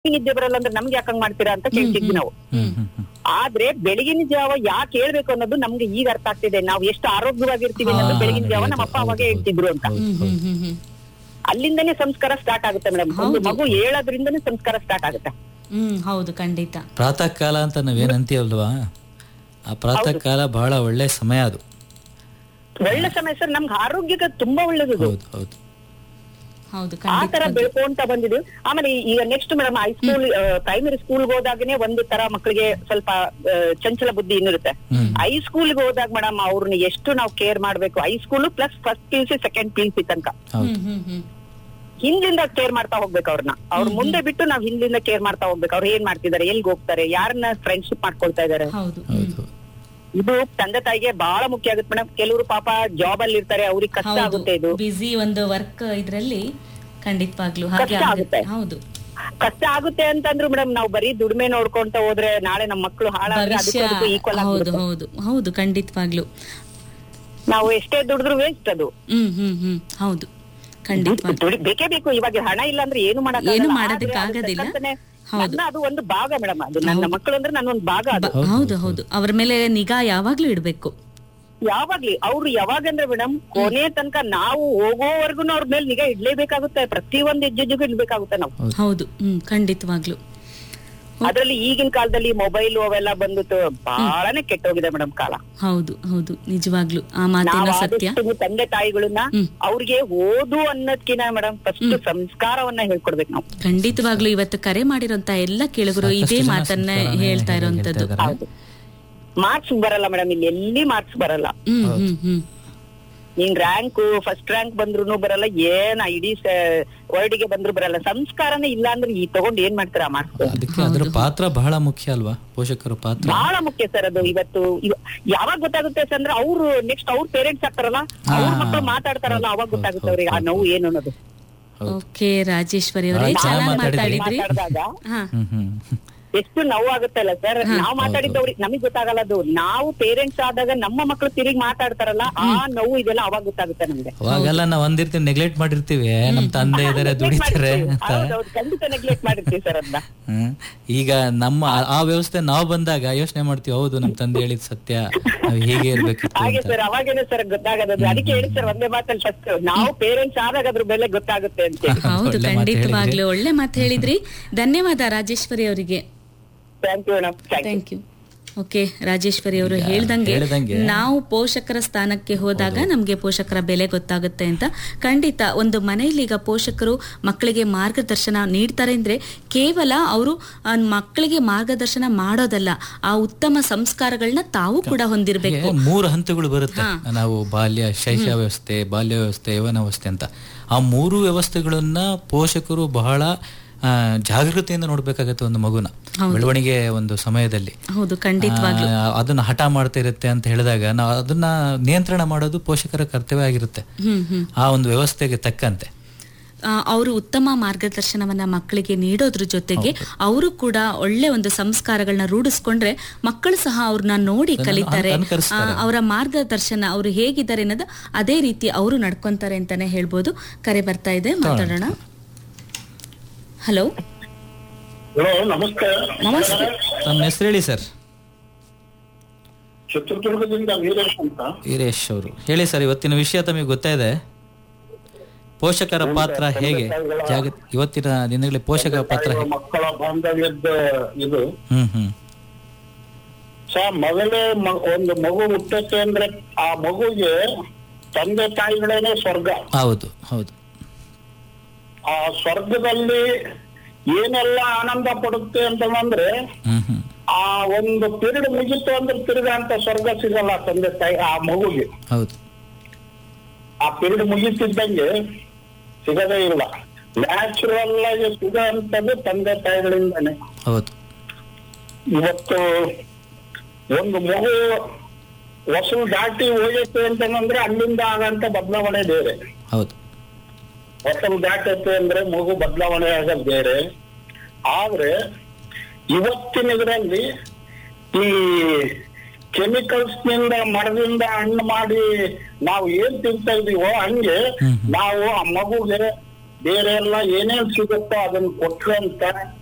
ನಿದ್ದೆ ಬರಲ್ಲ ಅಂದ್ರೆ ನಮ್ಗೆ ಯಾಕಂಗ್ ಮಾಡ್ತೀರಾ ಅಂತ ಕೇಳ್ತಿದ್ವಿ ನಾವು ಹ್ಮ್ ಹ್ಮ್ ಹ್ಮ್ ಆದ್ರೆ ಬೆಳಗಿನ ಜಾವ ಯಾಕೆ ಹೇಳ್ಬೇಕು ಅನ್ನೋದು ನಮ್ಗೆ ಈಗ ಅರ್ಥ ಆಗ್ತಿದೆ ನಾವು ಎಷ್ಟು ಆರೋಗ್ಯವಾಗಿರ್ತೀವಿ ಅನ್ನೋದು ಹಾ, ಬೆಳಗಿನ ಜಾವ ಹೌದು, ನಮ್ಮ ಅಪ್ಪ ಹೌದು, ಅವಾಗ ಹೌದು. ಹೇಳ್ತಿದ್ರು ಅಂತ ಹೌದು, ಹ್ಮ್ ಹೌದು. ಹ್ಮ್ ಹ್ಮ್ ಹ್ಮ್ ಅಲ್ಲಿಂದನೇ ಸಂಸ್ಕಾರ ಸ್ಟಾರ್ಟ್ ಆಗುತ್ತೆ ಮೇಡಮ್ ಒಂದು ಹೌದು. ಮಗು ಹೇಳೋದ್ರಿಂದನೇ ಸಂಸ್ಕಾರ ಸ್ಟಾರ್ಟ್ ಆಗುತ್ತೆ ಹ್ಮ್ ಹೌದು ಖಂಡಿತ ಪ್ರಾತಃ ಕಾಲ ಅಂತ ನಾವೇನ್ ಅಂತೀವಲ್ವಾ ಆ ಪ್ರಾತಃ ಕಾಲ ಬಹಳ ಒಳ್ಳೆ ಸಮಯ ಅದು ಒಳ್ಳೆ ಸಮಯ ಸರ್ ನಮ್ಗೆ ಆರೋಗ್ಯಕ್ಕೆ ತುಂಬಾ ಒಳ್ಳೇದು ಅದು. ಹೌದು ಹೌದು ಹೌದು ಆ ತರ ಖಂಡಿತ ಬೆಳ್ಕೊಂತ ಬಂದಿದ್ದು ಆಮೇಲೆ ಈಗ next madam high school primary school ಹೋದಾಗನೇ ಒಂದು ತರ ಮಕ್ಕಳಿಗೆ ಸ್ವಲ್ಪ ಆ, ಚಂಚಲ ಬುದ್ಧಿ ಇನ್ನಿರುತ್ತೆ ಹ್ಮ್ ಹೈಸ್ಕೂಲ್ ಹೋದಾಗ ಮೇಡಮ್ ಅವ್ರನ್ನ ಎಷ್ಟು ನಾವು ಕೇರ್ ಮಾಡ್ಬೇಕು high school plus first P U C second P U C ತನಕ ಹೌದು ಹ್ಮ್ ಹ್ಮ್ ಹ್ಮ್ ಹಿಂದಿಂದ ಕೇರ್ ಮಾಡ್ತಾ ಹೋಗ್ಬೇಕು ಅವ್ರನ್ನ ಅವ್ರ ಮುಂದೆ ಬಿಟ್ಟು ನಾವ್ ಹಿಂದಿಂದ ಕೇರ್ ಮಾಡ್ತಾ ಹೋಗ್ಬೇಕು ಅವ್ರು ಏನ್ ಮಾಡ್ತಿದ್ದಾರೆ ಎಲ್ಗ್ ಹೋಗ್ತಾರೆ ಯಾರನ್ನ ಫ್ರೆಂಡ್ಶಿಪ್ ಮಾಡ್ಕೊಳ್ತಾ ಇದಾರೆ ಹೌದು ಹೌದು ಇದು ತಂದೆ ತಾಯಿಗೆ ಬಹಳ ಮುಖ್ಯ ಆಗುತ್ತೆ ಮೇಡಮ್ ಕೆಲವರು ಪಾಪ ಜಾಬ್ ಅಲ್ಲಿ ಇರ್ತಾರೆ ಅವ್ರಿಗೆ ಕಷ್ಟ ಹೌದು ಆಗುತ್ತೆ ಇದು ಬಿಸಿ ಒಂದು ವರ್ಕ್ ಇದ್ರಲ್ಲಿ ಖಂಡಿತವಾಗ್ಲು ಹಾಗೆ ಕಷ್ಟ ಆಗುತ್ತೆ ಆಗುತ್ತೆ. ಹೌದು ಕಷ್ಟ ಆಗುತ್ತೆ ಅಂತಂದ್ರು ಮೇಡಮ್ ನಾವು ಬರೀ ದುಡಿಮೆ ನೋಡ್ಕೊಂತ ಹೋದ್ರೆ ನಾಳೆ ನಮ್ಮ ಮಕ್ಕಳು ಹಾಳಾದ್ರೆ ಭವಿಷ್ಯ ಅದಕ್ಕೂ ಈಕ್ವಲ್ ಹೌದು ಹೌದು ಹೌದು ಖಂಡಿತವಾಗ್ಲು ನಾವು ಎಷ್ಟೇ ದುಡಿದ್ರು ವೇಸ್ಟ್ ಅದು ಹ್ಮ್ ಹ್ಮ್ ಹ್ಮ್ ಹೌದು ಖಂಡಿತವಾಗ್ಲು ದುಡಿ ಬೇಕೇ ಬೇಕು ಇವಾಗ ಹಣ ಇಲ್ಲ ಅಂದ್ರೆ ಏನು ಮಾಡಕ್ ಏನು ಮಾಡೋದಕ್ಕಾಗೋದಿಲ್ಲ. ಹೌದು. ಅದು ಒಂದು ಭಾಗ ಮೇಡಮ್ ಅದು ನನ್ನ ಮಕ್ಕಳು ಅಂದ್ರೆ ನನ್ನ ಒಂದು ಭಾಗ ಅದು ಬ- ಹೌದು ಹೌದು ಅವ್ರ ಮೇಲೆ ನಿಗಾ ಯಾವಾಗ್ಲೂ ಇಡ್ಬೇಕು ಯಾವಾಗ್ಲಿ ಅವ್ರು ಯಾವಾಗಂದ್ರೆ ಮೇಡಮ್ ಕೊನೆ ತನಕ ನಾವು ಹೋಗೋವರೆಗೂ ಅವ್ರ ಮೇಲೆ ನಿಗಾ ಇಡ್ಲೇಬೇಕಾಗುತ್ತೆ ಪ್ರತಿ ಒಂದ್ ಹೆಜ್ಜೆಗೂ ಇಡ್ಬೇಕಾಗುತ್ತೆ ನಾವು ಹೌದು ಹ್ಮ್ ಖಂಡಿತವಾಗ್ಲು ಅದ್ರಲ್ಲಿ ಈಗಿನ ಕಾಲದಲ್ಲಿ ಮೊಬೈಲ್ ಅವೆಲ್ಲ ಬಂದು ಬಹಳನೇ ಕೆಟ್ಟೋಗಿದೆ ಮೇಡಮ್ ಕಾಲ ಹೌದು ಹೌದು ನಿಜವಾಗ್ಲು ಆ ಮಾತಿನ ನಾವು ಸತ್ಯ ಆದಷ್ಟು ತಂದೆ ತಾಯಿಗಳನ್ನ ಹ್ಮ್. ಅವ್ರಿಗೆ ಓದು ಅನ್ನೋದ್ಕಿನ ಮೇಡಮ್ ಫಸ್ಟ್ ಸಂಸ್ಕಾರವನ್ನ ಹೇಳ್ಕೊಡ್ಬೇಕು ನಾವು ಖಂಡಿತವಾಗ್ಲು ಇವತ್ತು ಕರೆ ಮಾಡಿರೋಂತ ಎಲ್ಲ ಕೇಳುಗರು ಇದೇ ಸಾಕಷ್ಟು ಜನ ಮಾತನ್ನ ಸಂಸ್ಕಾರನೇ ಹೇಳ್ತಾ ಹೇಳ್ತಾ ಇರೋಂಥದ್ದು ಇದ್ದಾರೆ. ಹೌದು ಮಾರ್ಕ್ಸ್ ಬರಲ್ಲ ಮೇಡಮ್ ಇಲ್ಲಿ ಎಲ್ಲಿ ಮಾರ್ಕ್ಸ್ ಬರಲ್ಲ ಹ್ಮ್ ಹ್ಮ್ ಹ್ಮ್ ನೀನ್ ರ್ಯಾಂಕ್ ಫಸ್ಟ್ ರ್ಯಾಂಕ್ ಬಂದ್ರು ಬರಲ್ಲ ಏನ್ ಇಡೀ ವರ್ಡಿಗೆ ಬಂದ್ರು ಬರಲ್ಲ ಸಂಸ್ಕಾರನೇ ಇಲ್ಲ ಅಂದ್ರೆ ಈ ತಗೊಂಡ್ ಏನ್ ಮಾಡ್ತೀರಾ ಮಾರ್ಕ್ಸ್ ಅದಕ್ಕೆ ಅದರ ಪಾತ್ರ ಬಹಳ ಮುಖ್ಯ ಅಲ್ವಾ ಪೋಷಕರ ಪಾತ್ರ ಬಹಳ ಮುಖ್ಯ ಸರ್ ಅದು ಇವತ್ತು ಇವ- ಯಾವಾಗ ಗೊತ್ತಾಗುತ್ತೆ ಸರ್ ಅಂದ್ರೆ ಅವ್ರು ನೆಕ್ಸ್ಟ್ ಅವ್ರ ಪೇರೆಂಟ್ಸ್ ಆಗ್ತಾರಲ್ಲ ಅವ್ರ ಮಕ್ಕಳು ಮಾತಾಡ್ತಾರಲ್ಲ ಅವಾಗ ಗೊತ್ತಾಗುತ್ತೆ ಅವ್ರಿಗೆ ಆ ನೋವು ಏನು ಅನ್ನೋದು ಓಕೆ ರಾಜೇಶ್ವರಿ ಅವರೇ ಬಹಳ ಚೆನ್ನಾಗಿ ಚೆನ್ನಾಗ್ ಮಾತಾಡಿದ್ರಿ ಮಾತಾಡಿದಾಗ ಹಾ ಹ್ಮ್ ಹ್ಮ್ ಎಷ್ಟು ನೋವು ಆಗುತ್ತಲ್ಲ ಸರ್ ನಾವು ಮಾತಾಡಿದ್ದವ್ರಿಗೆ ನಮಗ್ ಗೊತ್ತಾಗಲ್ಲ ಅದು ನಾವು ಪೇರೆಂಟ್ಸ್ ಆದಾಗ ನಮ್ಮ ಮಕ್ಕಳು ತಿರುಗಿ ಮಾತಾಡ್ತಾರಲ್ಲ ಆ ನೋವು ಇದೆಲ್ಲ ಅವಾಗ ಗೊತ್ತಾಗುತ್ತೆ ನಮ್ಗೆ ಅವಾಗೆಲ್ಲ ನಾವ್ ಒಂದಿರ್ತೀವಿ ನೆಗ್ಲೆಕ್ಟ್ ಮಾಡಿರ್ತೀವಿ ಏ, ನಮ್ ತಂದೆ ಇದಾರೆ ದುಡಿತಾರೆ ಅಂತ ಹೌದೌದು ಖಂಡಿತ ನೆಗ್ಲೆಕ್ಟ್ ಮಾಡಿರ್ತೀವಿ ಸರ್ ಅದನ್ನ ಹ್ಮ್. ಈಗ ನಮ್ಮ ಆ- ಆ ವ್ಯವಸ್ಥೆ ನಾವು ಬಂದಾಗ ಯೋಚನೆ ಮಾಡ್ತೀವಿ ಹೌದು ನಮ್ ತಂದೆ ಹೇಳಿದ್ ಸತ್ಯ ನಾವ್ ಹೀಗೆ ಇರ್ಬೇಕಿತ್ತು ಹಾಗೆ ಅಂತ ಸರ್ ಅವಾಗೇನೆ ಸರ್ ಗೊತ್ತಾಗೋದು ಅದಕ್ಕೆ ಹೇಳಿ ಸರ್ ಒಂದೇ ಮಾತಲ್ಲಿ ಫಸ್ಟ್ ನಾವು ಪೇರೆಂಟ್ಸ್ ಆದಾಗ ಅದ್ರ ಬೆಲೆ ಗೊತ್ತಾಗುತ್ತೆ ಅಂತ ಹೌದು ಒಳ್ಳೆ ಮಾತು ಖಂಡಿತವಾಗ್ಲು ಒಳ್ಳೆ ಮಾತು ಹೇಳಿದ್ರಿ ಧನ್ಯವಾದ ರಾಜೇಶ್ವರಿ ಅವರಿಗೆ thank you madam thank you thank you okay Rajeshwari ಅವರು ಈಗ ಹೇಳ್ದಂಗೆ ಹೇಳ್ದಂಗೆ ನಾವು ಪೋಷಕರ ಸ್ಥಾನಕ್ಕೆ ಹೋದಾಗ ನಮ್ಗೆ ಪೋಷಕರ ಬೆಲೆ ಗೊತ್ತಾಗುತ್ತೆ ಅಂತ ಖಂಡಿತ ಒಂದು ಮನೆಯಲ್ಲಿ ಈಗ ಪೋಷಕರು ಮಕ್ಕಳಿಗೆ ಮಾರ್ಗದರ್ಶನ ನೀಡ್ತಾರೆ ಅಂದ್ರೆ ಕೇವಲ ಅವರು ಮಕ್ಕಳಿಗೆ ಮಾರ್ಗದರ್ಶನ ಮಾಡೋದಲ್ಲ ಆ ಉತ್ತಮ ಸಂಸ್ಕಾರಗಳನ್ನ ತಾವು ಕೂಡ ಹೊಂದಿರಬೇಕು ಹೀಗೆ ಮೂರು ಹಂತಗಳು ಬರುತ್ತೆ ನಾವು ಬಾಲ್ಯ ಶೈಶವ ವ್ಯವಸ್ಥೆ ಬಾಲ್ಯ ವ್ಯವಸ್ಥೆ ಯವನ ವ್ಯವಸ್ಥೆ ಅಂತ ಆ ಮೂರು ವ್ಯವಸ್ಥೆಗಳನ್ನ ಪೋಷಕರು ಬಹಳ ಆ, ಜಾಗೃತಿಯಿಂದ ನೋಡ್ಬೇಕಾಗತ್ತೆ ಒಂದು ಮಗುನ ಬೆಳವಣಿಗೆ ಒಂದು ಸಮಯದಲ್ಲಿ ಹೌದು ಖಂಡಿತವಾಗ್ಲು ಆ, ಅದನ್ನ ಹಠ ಮಾಡ್ತಾ ಇರುತ್ತೆ ಅಂತ ಹೇಳಿದಾಗ ನಾವು ಅದನ್ನ ನಿಯಂತ್ರಣ ಮಾಡೋದು ಪೋಷಕರ ಕರ್ತವ್ಯ ಆಗಿರುತ್ತೆ ಹ್ಮ್ ಹ್ಮ್ ಆ ಒಂದು ವ್ಯವಸ್ಥೆಗೆ ತಕ್ಕಂತೆ ಅವರು ಉತ್ತಮ ಮಾರ್ಗದರ್ಶನವನ್ನ ಮಕ್ಕಳಿಗೆ ನೀಡೋದ್ರ ಜೊತೆಗೆ ಅವರು ಕೂಡ ಒಳ್ಳೆ ಒಂದು ಸಂಸ್ಕಾರಗಳನ್ನ ರೂಢಿಸ್ಕೊಂಡ್ರೆ ಮಕ್ಕಳು ಸಹ ಅವ್ರನ್ನ ನೋಡಿ ಕಲಿತಾರೆ ಅನುಕರಿಸ್ತಾರೆ. ಆ, ಅವರ ಮಾರ್ಗದರ್ಶನ ಅವರು ಹೇಗಿದ್ದಾರೆ ಅನ್ನೋದು ಅದೇ ರೀತಿ ಅವರು ನಡ್ಕೊಂತಾರೆ ಅಂತಾನೆ ಹೇಳ್ಬೋದು ಕರೆ ಬರ್ತಾ ಇದೆ ಮಾತಾಡೋಣ ಹಲೋ ಹಲೋ ನಮಸ್ತೆ ನಮಸ್ತೆ ತಮ್ಮ ಹೆಸರು ಹೇಳಿ ಸರ್ ಚಿತ್ರದುರ್ಗದಿಂದ ವೀರೇಶ್ ಅಂತ ವೀರೇಶ್ ಅವರು ಹೇಳಿ ಸರ್ ಇವತ್ತಿನ ವಿಷಯ ತಮಗೆ ಗೊತ್ತಾಯಿದೆ ಪೋಷಕರ ಪಾತ್ರ ಹೇಗೆ ಜಾಗ ಇವತ್ತಿನ ದಿನಗಳಲ್ಲಿ ಪೋಷಕರ ಪಾತ್ರ ಹೇಗೆ ಮಕ್ಕಳ ಬಾಂಧವ್ಯದ ಇದು ಹ್ಮ್ ಹ್ಮ್ ಸ ಮೊದಲೇ ಮ- ಒಂದು ಮಗು ಹುಟ್ಟುತ್ತೆ ಅಂದ್ರೆ ಆ ಮಗುಗೆ ತಂದೆ ತಾಯಿಗಳೇನೆ ಸ್ವರ್ಗ ಹೌದು ಹೌದು ಆ ಸ್ವರ್ಗದಲ್ಲಿ ಏನೆಲ್ಲ ಆನಂದ ಪಡುತ್ತೆ ಅಂತಂದ್ರೆ ಹ್ಮ್ ಹ್ಮ್ ಆ ಒಂದು ಪಿರಿಯಡ್ ಮುಗಿತು ಅಂದ್ರೆ ತಿರ್ಗಾ ಅಂತ ಸ್ವರ್ಗ ಸಿಗಲ್ಲ ತಂದೆ ತಾಯಿ ಆ ಮಗುಗೆ ಹೌದು ಆ ಪಿರಿಯಡ್ ಮುಗಿತಿದ್ದಂಗೆ ಸಿಗದೇ ಇಲ್ಲ ನ್ಯಾಚುರಲ್ ಆಗಿ ಸಿಗೋಂಥದ್ದು ತಂದೆ ತಾಯಿಗಳಿಂದಾನೆ ಹೌದು ಇವತ್ತು ಒಂದು ಮಗು ಹೊಸಲು ದಾಟಿ ಹೋಗುತ್ತೆ ಅಂತಂದ್ರೆ ಅಲ್ಲಿಂದ ಆಗಂತ ಬದಲಾವಣೆ ಬೇರೆ ಹೌದು ಹೊಸಲು ದಾಟುತ್ತೆ ಅಂದ್ರೆ ಮಗು ಬದಲಾವಣೆ ಆಗೋದು ಬೇರೆ ಆದ್ರೆ ಇವತ್ತಿನ ಇದರಲ್ಲಿ ಈ ಕೆಮಿಕಲ್ಸ್ ನಿಂದ ಮರದಿಂದ ಹಣ್ಣು ಮಾಡಿ ನಾವು ಏನ್ ತಿಂತಾ ಇದೀವೋ ಹಂಗೆ ಹ್ಮ್. ನಾವು ಆ ಮಗುಗೆ ಬೇರೆ ಎಲ್ಲ ಏನೇನ್ ಸಿಗುತ್ತೋ ಅದನ್ನ ಕೊಟ್ರಂತ